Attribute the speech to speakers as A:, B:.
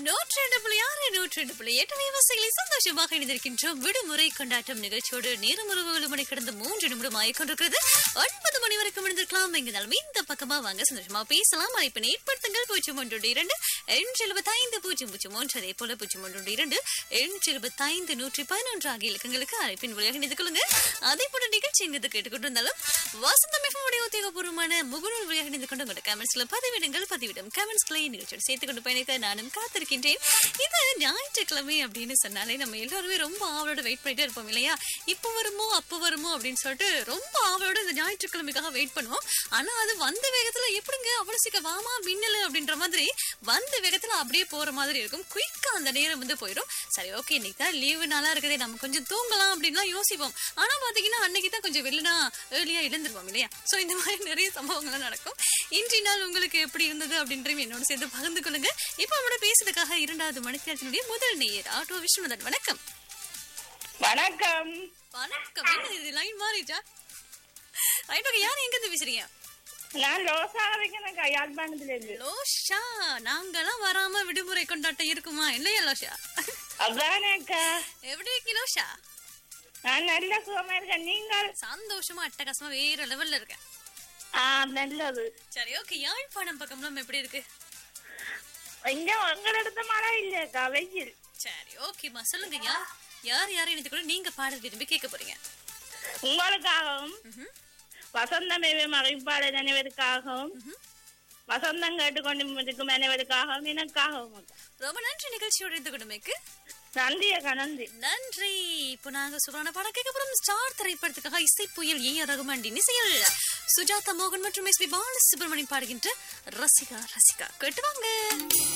A: நூற்றி ரெண்டு புள்ளி ஆறு நூற்றி ரெண்டு புள்ளி எட்டு விவசாயிகளை சந்தோஷமாக இணைந்திருக்கின்றோம் விடுமுறை கொண்டாட்டம் நிகழ்ச்சியோடு நேரமுறவுகள் மணி கடந்த மூன்று நிமிடம் ஆகிக்கொண்டிருக்கிறது ஒன்பது மணி வரைக்கும் இருந்திருக்கலாம் எங்கனாலும் இந்த பக்கமா வாங்க சந்தோஷமா பேசலாம் அழைப்பினை ஏற்படுத்துங்கள் பூஜ்ஜியம் ஒன்று இரண்டு எண்ணூற்றி எழுபத்தைந்து பூஜ்ஜியம் பூஜ்ஜியம் ஒன்று அதே போல பூஜ்ஜியம் ஒன்று இரண்டு எண்ணூற்றி எழுபத்தைந்து நூற்றி பதினொன்று ஆகிய இலக்கங்களுக்கு அழைப்பின் வழியாக இணைந்து கொள்ளுங்க அதே போல நிகழ்ச்சி எங்கு கேட்டுக்கொண்டிருந்தாலும் வசந்தம் எஃப்எம் உத்தியோகபூர்வமான முகநூல் வழியாக இணைந்து கொண்டு உங்களோட கமெண்ட்ஸ்ல பதிவிடுங்கள் பதிவிடும் கமெண்ட்ஸ்களை நிகழ்ச்சியோடு சேர்த்து கொண்டு பயணிக்க நானும் காத்திருக்கின்றேன் இது ஞாயிற்றுக்கிழமை அப்படின்னு சொன்னாலே நம்ம எல்லாருமே ரொம்ப ஆவலோட வெயிட் பண்ணிட்டே இருப்போம் இல்லையா இப்போ வருமோ அப்போ வருமோ அப்படின்னு சொல்லிட்டு ரொம்ப ஆவலோட இந்த ஞாயிற்றுக்கிழமைக்காக வெயிட் பண்ணுவோம் ஆனா அது வந்த வேகத்துல எப்படிங்க அவ்வளவு சீக்கிரம் வாமா மின்னலு அப்படின்ற மாதிரி வந்த வேகத்துல அப்படியே போற மாதிரி இருக்கும் குயிக்கா அந்த நேரம் வந்து போயிடும் சரி ஓகே இன்னைக்கு தான் லீவு நாளா இருக்குதே நம்ம கொஞ்சம் தூங்கலாம் அப்படின்லாம் யோசிப்போம் ஆனா பாத்தீங்கன்னா அன்னைக்கு தான் கொஞ்சம் வெளினா ஏர்லியா எழுந்திருப்போம் இல்லையா சோ இந்த மாதிரி நிறைய சம்பவங்கள்லாம் நடக்கும் இன்றைய நாள் உங்களுக்கு எப்படி இருந்தது அப்படின்றையும் என்னோட சேர்த்து பகிர்ந்து கொள்ளுங்க இப்போ நம்மளோட பேசுறதுக்காக இரண்டாவது மணித்தியாளத்தினுடைய முதல் நேயர் ஆட்டோ விஷ்ணுவதன் வணக்கம்
B: வணக்கம்
A: வணக்கம் என்ன இது லைன் மாறிட்டா ரைட் ஓகே யார் எங்க இருந்து பேசுறீங்க
B: நான் ரோசாக வைக்கிறேன் யாழ்ப்பாணத்துல இருந்து
A: லோஷா நாங்கெல்லாம் வராம விடுமுறை கொண்டாட்டம் இருக்குமா இல்லையா லோஷா
B: அதானே அக்கா
A: எப்படி இருக்கீங்க லோஷா
B: நான் நல்ல சுகமா இருக்கேன் நீங்கள்
A: சந்தோஷமா அட்டகாசமா வேற லெவல்ல இருக்கேன்
B: ஆ நல்லது
A: சரி ஓகே யாழ்ப்பாணம் பக்கம்லாம் எப்படி இருக்கு
B: இங்க உங்கள இடத்த மழை இல்லையக்கா வெயில்
A: சரி ஓகேம்மா சொல்லுங்க யார் யார் யார் இணைத்து கூட நீங்க பாடல் விரும்பி கேட்க போறீங்க
B: உங்களுக்காகவும்
A: ம்ஹும்.
B: வசந்தமேவே மகிழ்ப்பாளர் அனைவருக்காகவும் வசந்தம் கேட்டுக்கொண்டு இருக்கும் அனைவருக்காகவும் எனக்காகவும் அக்கா.
A: ரொம்ப நன்றி நிகழ்ச்சியோட இருந்து கொடுமைக்கு
B: நன்றி அக்கா நன்றி
A: நன்றி இப்போ நாங்க சுரான படம் கேட்க போறோம் ஸ்டார் திரைப்படத்துக்காக இசை புயல் ஏ ஆர் ரகுமான் இசையில் சுஜாதா மோகன் மற்றும் எஸ் பி பாலசுப்ரமணியம் பாடுகின்ற ரசிகா ரசிகா கேட்டு வாங்க